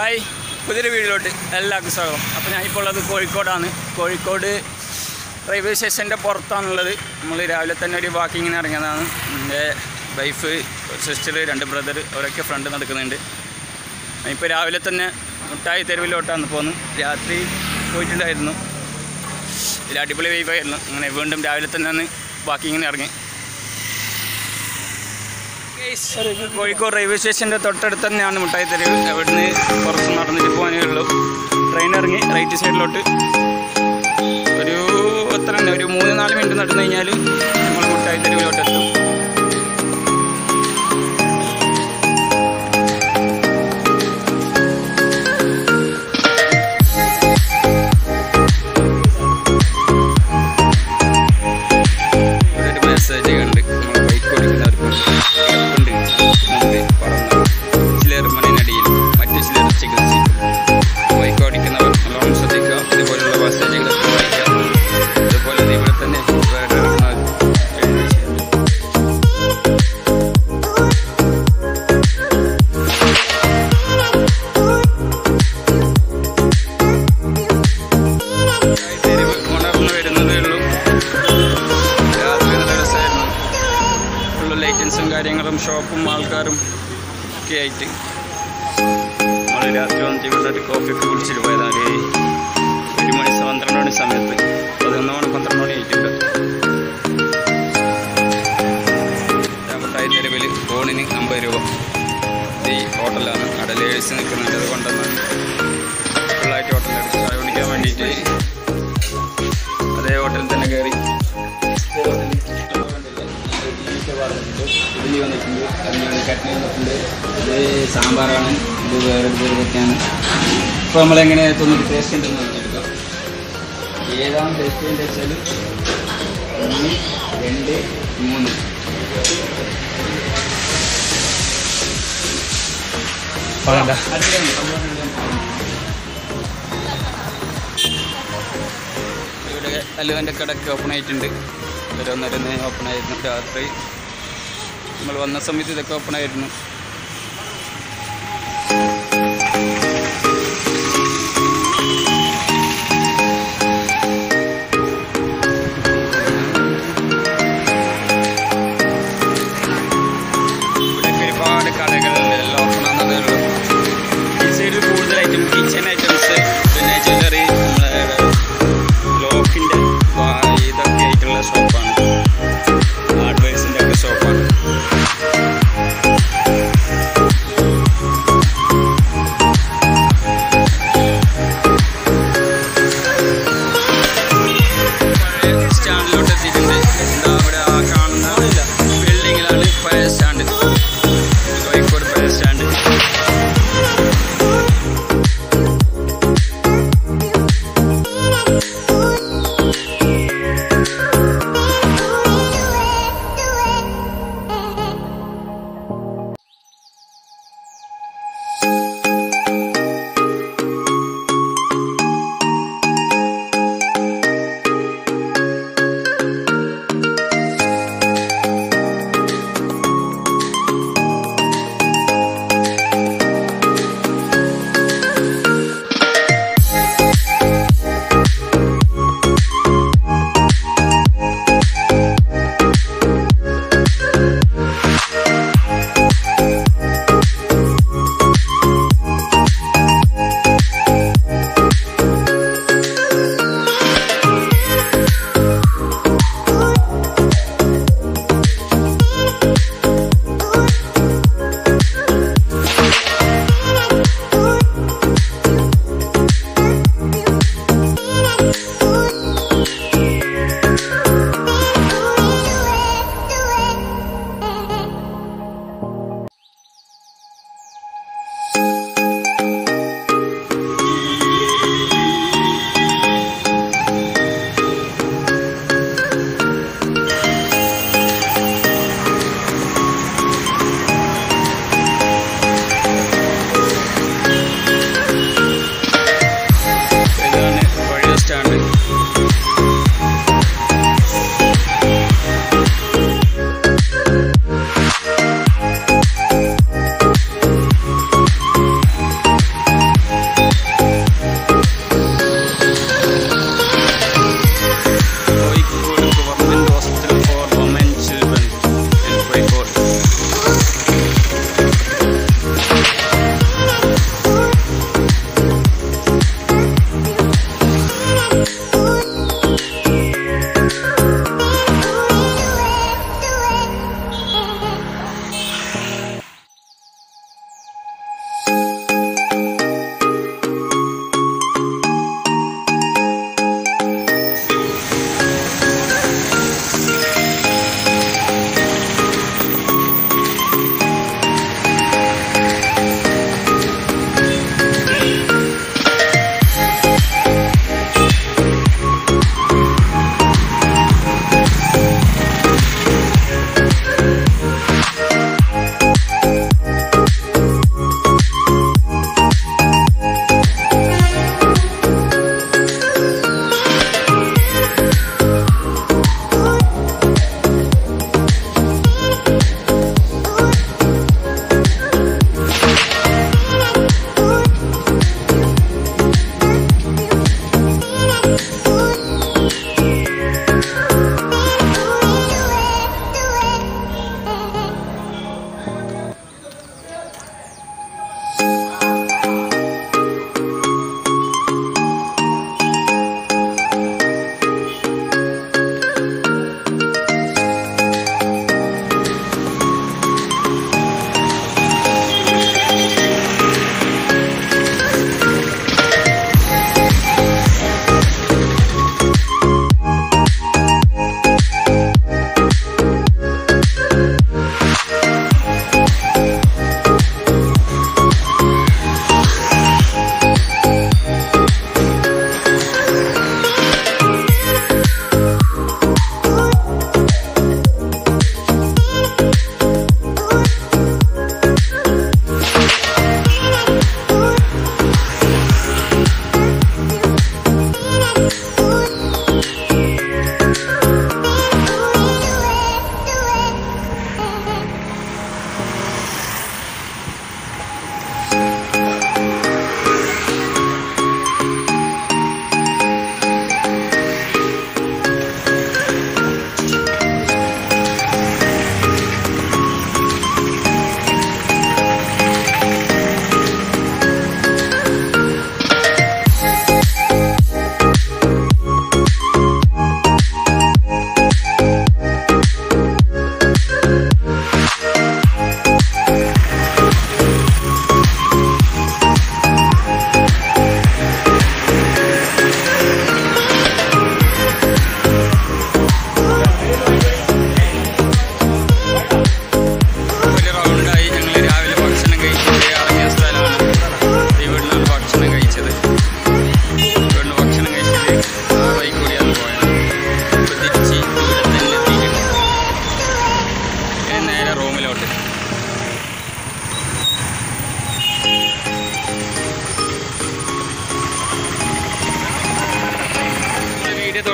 Hi പുതിയൊരു വീഡിയോയിലോട്ട് എല്ലാവർക്കും സ്വാഗതം അപ്പോൾ ഞാൻ ഇപ്പോൾ ഉള്ളത് കോഴിക്കോടാണ് കോഴിക്കോട് റെയിൽവേ സ്റ്റേഷൻ്റെ പുറത്താണുള്ളത് നമ്മൾ രാവിലെ തന്നെ ഒരു വാക്കിങ്ങിന് ഇറങ്ങിയതാണ് എൻ്റെ വൈഫ് സിസ്റ്റർ രണ്ട് ബ്രദർ അവരൊക്കെ ഫ്രണ്ട് നടക്കുന്നുണ്ട് ഇപ്പോൾ രാവിലെ തന്നെ മുട്ടായി തെരുവിലോട്ടാണ് പോകുന്നത് രാത്രി പോയിട്ടുണ്ടായിരുന്നു ഒരു അടിപൊളി വൈഫായിരുന്നു അങ്ങനെ വീണ്ടും രാവിലെ തന്നെ ഒന്ന് വാക്കിങ്ങിന് ഇറങ്ങി കോഴിക്കോട് റെയിൽവേ സ്റ്റേഷൻ്റെ തൊട്ടടുത്ത് തന്നെയാണ് മുട്ടായി തെരുവ് അവിടുന്ന് കുറച്ച് നടന്നിട്ട് പോകാനേ ഉള്ളൂ ട്രെയിൻ ഇറങ്ങി റൈറ്റ് സൈഡിലോട്ട് ഒരു എത്ര തന്നെ ഒരു മൂന്ന് നാല് മിനിറ്റ് നടന്നു കഴിഞ്ഞാൽ നമ്മൾ മുട്ടായി തെരുവിലോട്ട് എത്തും ഇവിടെ ഒരു മെസ്സേജ് കണ്ട് നമ്മൾ ബൈക്ക് ഓടിക്കുന്നവർക്ക് കിടപ്പുണ്ട് മുമ്പ് പറന്നു ചിലർ മണ്ണിനടിയിൽ മറ്റു ചിലർ ചികിത്സിക്കും ബൈക്ക് ഓടിക്കുന്നവർ നല്ലോണം ശ്രദ്ധിക്കുക ഇതുപോലുള്ള മെസ്സേജുകൾ വായിക്കുക ഇതുപോലെ ഇവിടെ തന്നെ വേറെ കിടക്കുന്നവർ എഴുതി ചെയ്യാം. തെരുവ് ഉണർന്നു വരുന്നതേ ഉള്ളൂ രാത്രി നല്ല രസമായിരുന്നു ഫുള്ള് ലൈറ്റൻസും കാര്യങ്ങളും ഷോപ്പും ആൾക്കാരും ഒക്കെ ആയിട്ട് നമ്മൾ രാത്രി വന്നിട്ട് ഇവിടെ ഒരു കോഫി ഒക്കെ കുടിച്ചിട്ട് പോയതാണ് ഒരു മണി പന്ത്രണ്ട് മണി സമയത്ത് പതിനൊന്ന് മണി പന്ത്രണ്ട് മണി ആയിട്ടുണ്ട് രാമത്തായി തെരുവിൽ ഫോണിന് അമ്പത് രൂപ ഇത് ഈ ഹോട്ടലാണ് അവിടെ ലേഡീസ് നിൽക്കുന്നുണ്ട് അത് കൊണ്ടുവന്ന് ഫുള്ളായിട്ട് ഹോട്ടലിൽ ചായ കുടിക്കാൻ വേണ്ടിയിട്ട് അതേ ഹോട്ടലിൽ തന്നെ കയറി ഇഡ്ഡലി വന്നിട്ടുണ്ട് കഞ്ഞി ചട്നി വന്നിട്ടുണ്ട് ഇത് സാമ്പാറാണ് ഇത് വേറെ ഇതൊക്കെയാണ് ഇപ്പോൾ നമ്മളെങ്ങനെ തിന്നിട്ട് ടേസ്റ്റ് ഉണ്ടെന്ന് നോക്കിയെടുക്കാം ഏതാണ് ടേസ്റ്റ് ചെയ്യേണ്ടത് വെച്ചാൽ ഒന്ന് രണ്ട് മൂന്ന് പറയണ്ട ഇവിടെ അലുവൻ്റെ കടക്ക് ഓപ്പൺ ആയിട്ടുണ്ട് ഓരോന്നോരോന്ന് ഓപ്പൺ ആയിരുന്നു രാത്രി നമ്മൾ വന്ന സമയത്ത് ഇതൊക്കെ ഓപ്പൺ ആയിരുന്നു ഇവിടെയൊക്കെ ഒരുപാട് കടകൾ എല്ലാം ഓപ്പൺ ആകുന്നതേ ഉള്ളൂ ഈ സൈഡിൽ കൂടുതലായിട്ടും കിച്ചൺ ഐറ്റംസ് പിന്നെ ജ്വല്ലറി നമ്മളെ ലോക്കിൻ്റെ ഇതൊക്കെ ആയിട്ടുള്ള ഷോപ്പാണ് ഹാർഡ്വെയർസിൻ്റെ ഒക്കെ ഷോപ്പാണ്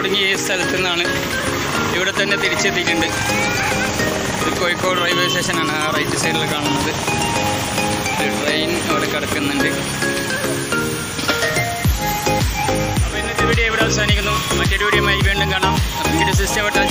തുടങ്ങിയ ഈ സ്ഥലത്തു നിന്നാണ് ഇവിടെ തന്നെ തിരിച്ചെത്തിയിട്ടുണ്ട് ഇത് കോഴിക്കോട് റെയിൽവേ സ്റ്റേഷനാണ് ആ റൈറ്റ് സൈഡിൽ കാണുന്നത് ഒരു ട്രെയിൻ അവിടെ കിടക്കുന്നുണ്ട് അപ്പോൾ ഇന്നത്തെ വീഡിയോ ഇവിടെ അവസാനിക്കുന്നു മറ്റൊരു വീഡിയോ വീണ്ടും കാണാം വീഡിയോ സിസ്റ്റം